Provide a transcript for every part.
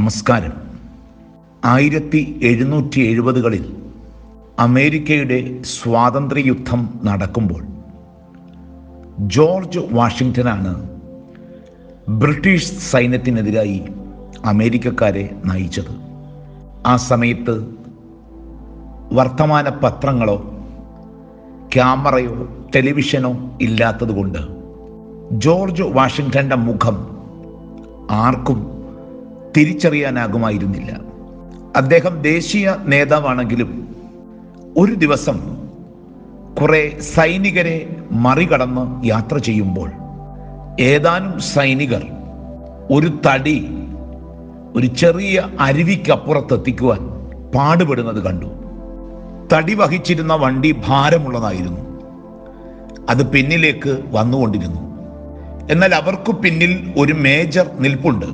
നമസ്കാരം ആയിരത്തി എഴുന്നൂറ്റി എഴുപതുകളിൽ അമേരിക്കയുടെ സ്വാതന്ത്ര്യയുദ്ധം നടക്കുമ്പോൾ ജോർജ് വാഷിങ്ടനാണ് ബ്രിട്ടീഷ് സൈന്യത്തിനെതിരായി അമേരിക്കക്കാരെ നയിച്ചത് ആ സമയത്ത് വർത്തമാന പത്രങ്ങളോ ക്യാമറയോ ടെലിവിഷനോ ഇല്ലാത്തതുകൊണ്ട് ജോർജ് വാഷിങ്ടന്റെ മുഖം ആർക്കും തിരിച്ചറിയാനാകുമായിരുന്നില്ല അദ്ദേഹം ദേശീയ നേതാവാണെങ്കിലും ഒരു ദിവസം കുറെ സൈനികരെ മറികടന്ന് യാത്ര ചെയ്യുമ്പോൾ ഏതാനും സൈനികർ ഒരു തടി ഒരു ചെറിയ അരുവിക്കപ്പുറത്തെത്തിക്കുവാൻ പാടുപെടുന്നത് കണ്ടു തടി വഹിച്ചിരുന്ന വണ്ടി ഭാരമുള്ളതായിരുന്നു അത് പിന്നിലേക്ക് വന്നുകൊണ്ടിരുന്നു എന്നാൽ അവർക്ക് പിന്നിൽ ഒരു മേജർ നിൽപ്പുണ്ട്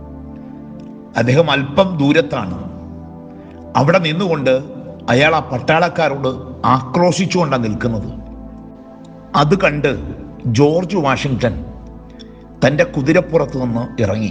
അദ്ദേഹം അല്പം ദൂരത്താണ് അവിടെ നിന്നുകൊണ്ട് അയാൾ ആ പട്ടാളക്കാരോട് ആക്രോശിച്ചുകൊണ്ടാണ് നിൽക്കുന്നത് അത് കണ്ട് ജോർജ് വാഷിങ്ടൺ തൻ്റെ കുതിരപ്പുറത്ത് നിന്ന് ഇറങ്ങി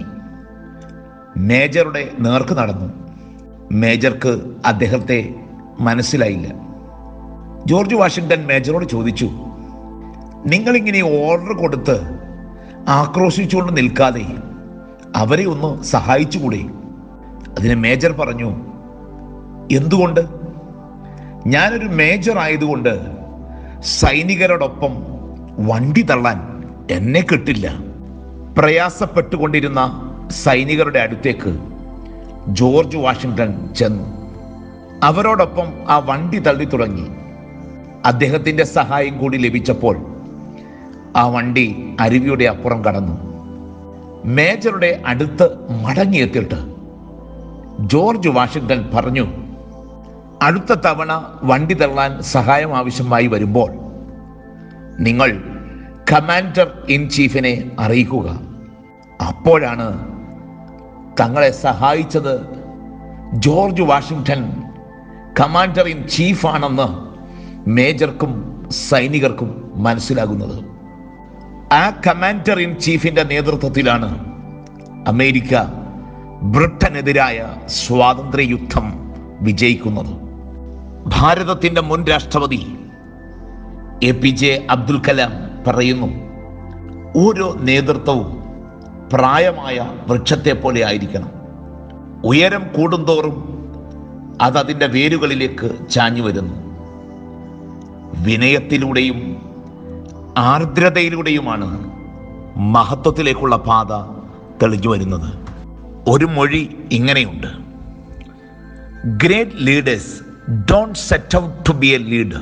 മേജറുടെ നേർക്ക് നടന്നു മേജർക്ക് അദ്ദേഹത്തെ മനസ്സിലായില്ല ജോർജ് വാഷിങ്ടൺ മേജറോട് ചോദിച്ചു നിങ്ങളിങ്ങനെ ഓർഡർ കൊടുത്ത് ആക്രോശിച്ചുകൊണ്ട് നിൽക്കാതെ അവരെ ഒന്ന് സഹായിച്ചുകൂടെ അതിന് മേജർ പറഞ്ഞു എന്തുകൊണ്ട് ഞാനൊരു മേജർ ആയതുകൊണ്ട് സൈനികരോടൊപ്പം വണ്ടി തള്ളാൻ എന്നെ കിട്ടില്ല പ്രയാസപ്പെട്ടുകൊണ്ടിരുന്ന സൈനികരുടെ അടുത്തേക്ക് ജോർജ് വാഷിങ്ടൺ ചെന്നു അവരോടൊപ്പം ആ വണ്ടി തള്ളി തുടങ്ങി അദ്ദേഹത്തിന്റെ സഹായം കൂടി ലഭിച്ചപ്പോൾ ആ വണ്ടി അരുവിയുടെ അപ്പുറം കടന്നു മേജറുടെ അടുത്ത് മടങ്ങിയെത്തിയിട്ട് ജോർജ് വാഷിങ്ടൺ പറഞ്ഞു അടുത്ത തവണ വണ്ടി തള്ളാൻ സഹായം ആവശ്യമായി വരുമ്പോൾ നിങ്ങൾ കമാൻഡർ ഇൻ ചീഫിനെ അറിയിക്കുക അപ്പോഴാണ് തങ്ങളെ സഹായിച്ചത് ജോർജ് വാഷിങ്ടൺ കമാൻഡർ ഇൻ ചീഫാണെന്ന് മേജർക്കും സൈനികർക്കും മനസ്സിലാകുന്നത് ആ കമാൻഡർ ഇൻ ചീഫിന്റെ നേതൃത്വത്തിലാണ് അമേരിക്ക ബ്രിട്ടനെതിരായ സ്വാതന്ത്ര്യ യുദ്ധം വിജയിക്കുന്നത് ഭാരതത്തിന്റെ മുൻ രാഷ്ട്രപതി A P J Abdul Kalam പറയുന്നു ഓരോ നേതൃത്വവും പ്രായമായ വൃക്ഷത്തെ പോലെ ആയിരിക്കണം ഉയരം കൂടുന്തോറും അത് അതിൻ്റെ വേരുകളിലേക്ക് ചാഞ്ഞു വരുന്നു വിനയത്തിലൂടെയും ആർദ്രതയിലൂടെയുമാണ് മഹത്വത്തിലേക്കുള്ള പാത തെളിഞ്ഞു വരുന്നത് ഒരു മൊഴി ഇങ്ങനെയുണ്ട് great leaders don't set out to be a leader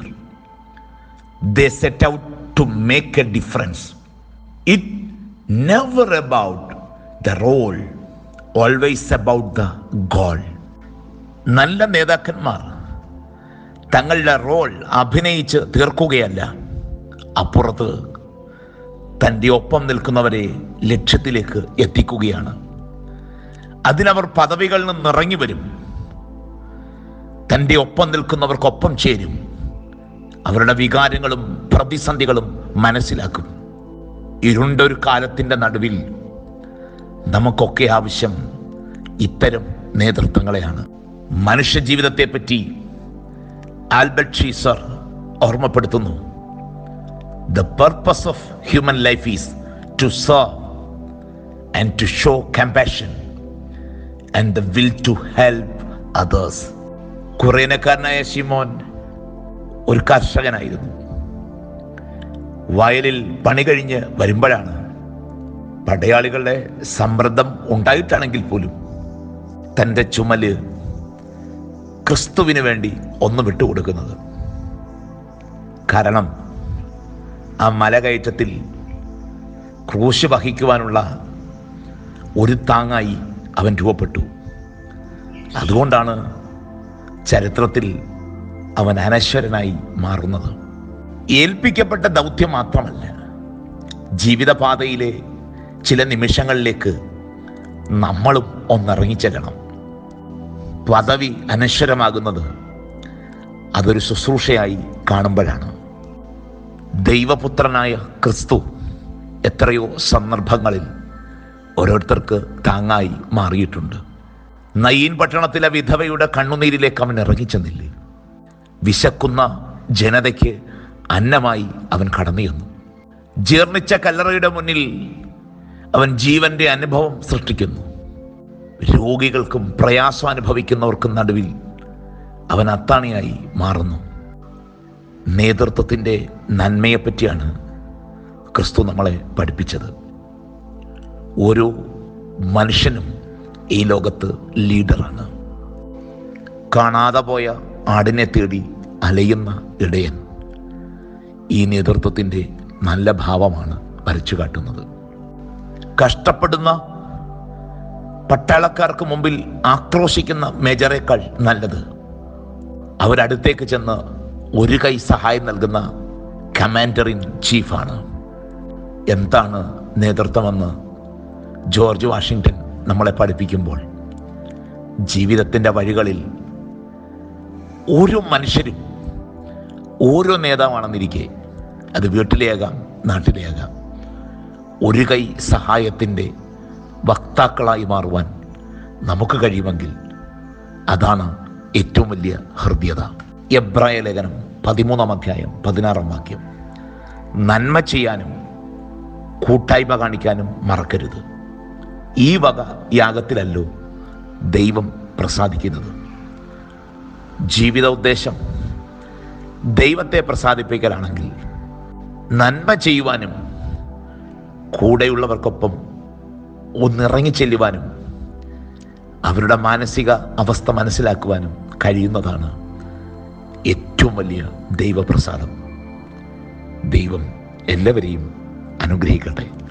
they set out to make a difference it never about the role always about the goal നല്ല നേതാക്കന്മാർ തങ്ങളുടെ റോൾ അഭിനയിച്ച് തീർക്കുകയല്ല അപ്പുറത്ത് തൻ്റെ ഒപ്പം നിൽക്കുന്നവരെ ലക്ഷ്യത്തിലേക്ക് എത്തിക്കുകയാണ് അതിനവർ പദവികളിൽ നിന്ന് ഇറങ്ങി വരും തൻ്റെ ഒപ്പം നിൽക്കുന്നവർക്കൊപ്പം ചേരും അവരുടെ വികാരങ്ങളും പ്രതിസന്ധികളും മനസ്സിലാക്കും ഇരുണ്ടൊരു കാലത്തിൻ്റെ നടുവിൽ നമുക്കൊക്കെ ആവശ്യം ഇത്തരം നേതൃത്വങ്ങളെയാണ് മനുഷ്യ ജീവിതത്തെപ്പറ്റി ആൽബർട്ട് ഷീസർ ഓർമ്മപ്പെടുത്തുന്നു the purpose of human life is to serve and to show compassion and the will to help others കുറേനക്കാരനായ ഷിമോൻ ഒരു കർഷകനായിരുന്നു വയലിൽ പണി കഴിഞ്ഞ് വരുമ്പോഴാണ് പടയാളികളുടെ സമ്മർദ്ദം ഉണ്ടായിട്ടാണെങ്കിൽ പോലും തൻ്റെ ചുമല് ക്രിസ്തുവിന് വേണ്ടി ഒന്ന് വിട്ടുകൊടുക്കുന്നത് കാരണം ആ മലകയറ്റത്തിൽ ക്രൂശ് വഹിക്കുവാനുള്ള ഒരു താങ്ങായി അവൻ രൂപപ്പെട്ടു അതുകൊണ്ടാണ് ചരിത്രത്തിൽ അവൻ അനശ്വരനായി മാറുന്നത് ഏൽപ്പിക്കപ്പെട്ട ദൗത്യം മാത്രമല്ല ജീവിതപാതയിലെ ചില നിമിഷങ്ങളിലേക്ക് നമ്മളും ഒന്നിറങ്ങിച്ചെല്ലണം പദവി അനശ്വരമാകുന്നത് അതൊരു ശുശ്രൂഷയായി കാണുമ്പോഴാണ് ദൈവപുത്രനായ ക്രിസ്തു എത്രയോ സന്ദർഭങ്ങളിൽ ഓരോരുത്തർക്ക് താങ്ങായി മാറിയിട്ടുണ്ട് നയീൻ പട്ടണത്തിലെ വിധവയുടെ കണ്ണുനീരിലേക്ക് അവൻ ഇറങ്ങിച്ചെന്നില്ലേ വിശക്കുന്ന ജനതയ്ക്ക് അന്നമായി അവൻ കടന്നു ചെന്നു ജീർണിച്ച കല്ലറയുടെ മുന്നിൽ അവൻ ജീവന്റെ അനുഭവം സൃഷ്ടിക്കുന്നു രോഗികൾക്കും പ്രയാസം അനുഭവിക്കുന്നവർക്കും നടുവിൽ അവൻ അത്താണിയായി മാറുന്നു നേതൃത്വത്തിൻ്റെ നന്മയെപ്പറ്റിയാണ് ക്രിസ്തു നമ്മളെ പഠിപ്പിച്ചത് ഓരോ മനുഷ്യനും ഈ ലോകത്ത് ലീഡറാണ് കാണാതെ പോയ ആടിനെ തേടി അലയുന്ന ഇടയൻ ഈ നേതൃത്വത്തിൻ്റെ നല്ല ഭാവമാണ് വരച്ചു കാട്ടുന്നത് കഷ്ടപ്പെടുന്ന പട്ടാളക്കാർക്ക് മുമ്പിൽ ആക്രോശിക്കുന്ന മേജറേക്കാൾ നല്ലത് അവരടുത്തേക്ക് ചെന്ന് ഒരു കൈ സഹായം നൽകുന്ന കമാൻഡർ ഇൻ ചീഫാണ് എന്താണ് നേതൃത്വമെന്ന് ജോർജ് വാഷിങ്ടൺ നമ്മളെ പഠിപ്പിക്കുമ്പോൾ ജീവിതത്തിൻ്റെ വഴികളിൽ ഓരോ മനുഷ്യരും ഓരോ നേതാവാണെന്നിരിക്കെ അത് വീട്ടിലെയാകാം നാട്ടിലെയാകാം ഒരു കൈ സഹായത്തിൻ്റെ വക്താക്കളായി മാറുവാൻ നമുക്ക് കഴിയുമെങ്കിൽ അതാണ് ഏറ്റവും വലിയ ഹൃദ്യത എബ്രായ ലേഖനം പതിമൂന്നാം അധ്യായം പതിനാറാം വാക്യം നന്മ ചെയ്യാനും കൂട്ടായ്മ കാണിക്കാനും മറക്കരുത് ഈ വക യാഗത്തിലല്ലോ ദൈവം പ്രസാദിക്കുന്നത് ജീവിത ഉദ്ദേശം ദൈവത്തെ പ്രസാദിപ്പിക്കലാണെങ്കിൽ നന്മ ചെയ്യുവാനും കൂടെയുള്ളവർക്കൊപ്പം ഒന്നിറങ്ങി ചെല്ലുവാനും അവരുടെ മാനസിക അവസ്ഥ മനസ്സിലാക്കുവാനും കഴിയുന്നതാണ് ഏറ്റവും വലിയ ദൈവപ്രസാദം ദൈവം എല്ലാവരെയും അനുഗ്രഹിക്കട്ടെ